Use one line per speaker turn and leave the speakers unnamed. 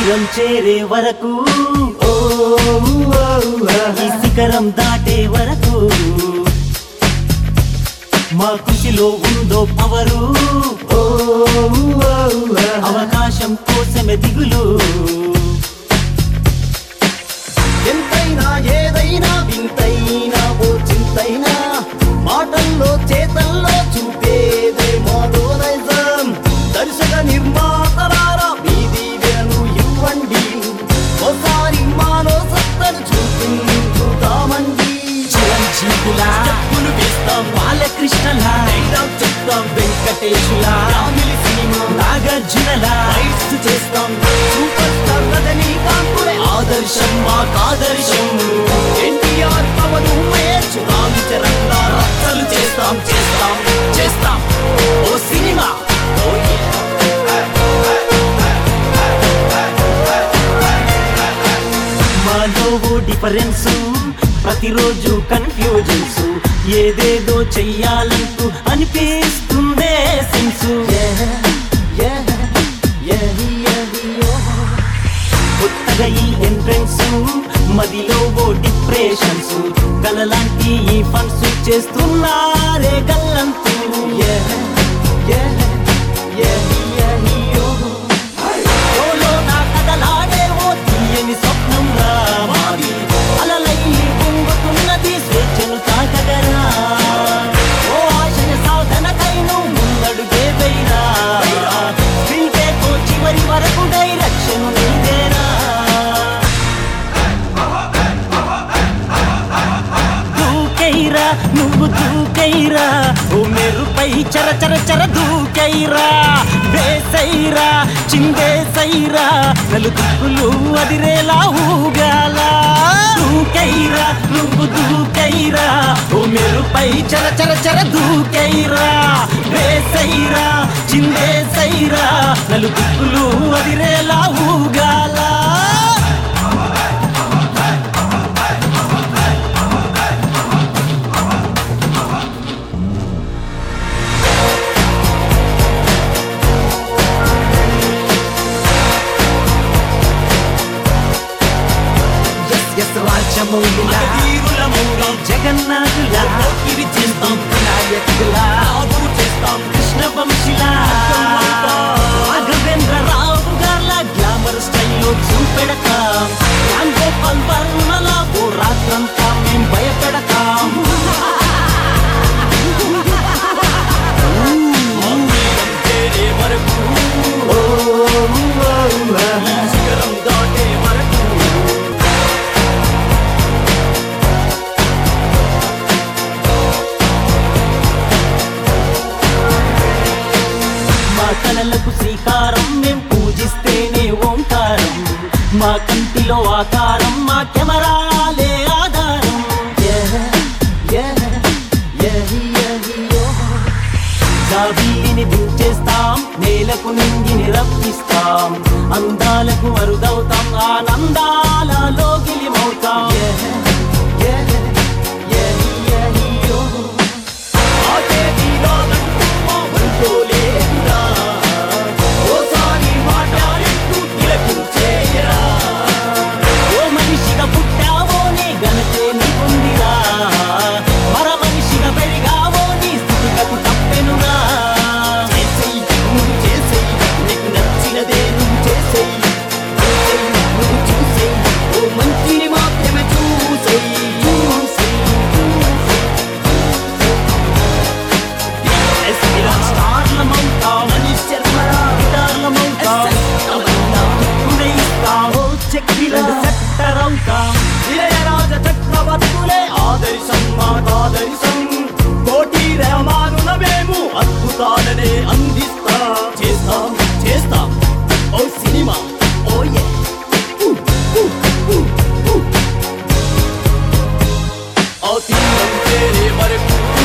తీరం చేరే వరకు ఓ, ఓ, ఈ శిఖరం దాటే వరకు మా కృషిలో ఉందో పవరు ఓ, ఓ, అవకాశం కోసమే దిగులు
ఎంతైనా ఏదైనా వింతైనా ఓ చింతైనా మాటల్లో చేతల్లో చూపేదే మోడోనైజం దర్శక నిర్మాతలారా వీధి వేను ఇవ్వండి ఒకసారి మానవ సత్తను చూపించుతామండి
చిరంజీవులా
చెప్పులు వేస్తాం
బాలకృష్ణలా
డైలాగ్ చెప్తాం
వెంకటేశులా
ఫ్యామిలీ సినిమా
నాగార్జునలా
రైట్స్ చేస్తాం సూపర్ స్టార్ రజనీకాంతులే ఆదర్శం మాకు ఆదర్శం ఎన్టీఆర్ పవన్ ఉమేష్ రామ్ చరణ్ లా రచ్చలు చేస్తాం చేస్తాం చేస్తాం ఓ సినిమా ఓ yeah.
మాలో ఓ డిఫరెన్స్ ప్రతిరోజు కన్ఫ్యూజన్స్ ఏదేదో చెయ్యాలంటూ అనిపిస్తుందే sense
Yeah, yeah, yeah, yeah.
కొత్తగా ఈ ఎంట్రన్స్ మదిలో ఓ డిప్రెషన్స్ కలలాంటి ఈ ఫన్స్ చేస్తున్నారే గల్లంతు
Yeah, yeah, yeah, yeah, yeah.
ఓలో నా కథలాడే ఓ తీయని స్వప్నం రా మాది అలలై పొంగుతున్నది స్వేచ్ఛను తాకగరా ఓ ఆశయ సాధనకైను ముందడుగే వైరా స్క్రీన్పేతో చివరి వరకు డైరెక్షన్ నీదేరా దూకైరా నువ్వు దూకైరా ఓ మెరుపై చర చర చర దూకైరా వేసైరా చిందేసైరా నలుగులు అదిరేలా ఊగాల దూకైరా నువ్వు దూకైరా ఓ మెరుపై చర చర చర దూకైరా వేసైరా చిందేసైరా నలుగులు అదిరేలా ఊగాల
Yes, yes, రాజమౌళిలా
వీరుల మూలం జగన్నాథులా
ఇది చేస్తాం
నాయకులా
ఆదు చేస్తాం
కృష్ణ వంశిలా రాఘవేంద్ర రావు గార్ల గ్లామర్ స్టైల్లో చూపెడతాం రామ్ గోపాల్ వర్మల ఓ రాత్రంతా మేం భయపెడతాం
మందిరం చేరే వరకు శిఖరం దాటే వరకు
మా కళలకు శ్రీకారం మేం పూజిస్తేనే ఓంకారం మా కంటిలో ఆకారం మా కెమెరాలే ఆధారం
Yeah, yeah, yeah, yeah, yeah.
జాబీలిని దించేస్తాం నేలకు నింగిని రప్పిస్తాం అందాలకు అరుదవుతాం ఆనందాల లోగిలిమవుతాం
Yeah, yeah, yeah, yeah. ఆటేటిలో నంటూ మా ఒంట్లో లేదురా. ఓసారి మాట్లాడేట్టు తిలకించేయరా.
ఓ మనిషిగా పుట్టావో నీ ఘనతే నీకుందిరా మర మనిషిగా పెరిగావో నీ స్థితిగతి తప్పెనురా
చేసేయ్, నువ్వు చేసేయ్, నీకు నచ్చినదే నువ్వు చేసేయ్. చేసేయ్, నువ్వు చూసేయ్, ఓ మంచిని మాత్రమే చూసేయ్. చూసేయ్,
ఎస్పిరా స్టార్లమవుతాం
మనీష్ శర్మరా,
గిటార్లమవుతాం
ఎస్ఎస్ తమన్నా,
ఉదయిస్తాం
ఓ చెక్కిరా.
సెక్టర్ అవుతాం
ఇళయరాజ చక్రవర్తులే ఆదర్శం మాకాదర్శం కోటి రామానుల మేము అద్భుతాలనే అందిస్తా చేస్తాం చేస్తాం ఓ సినిమా ఓ ఏ ఆ తీరం చేరే వరకు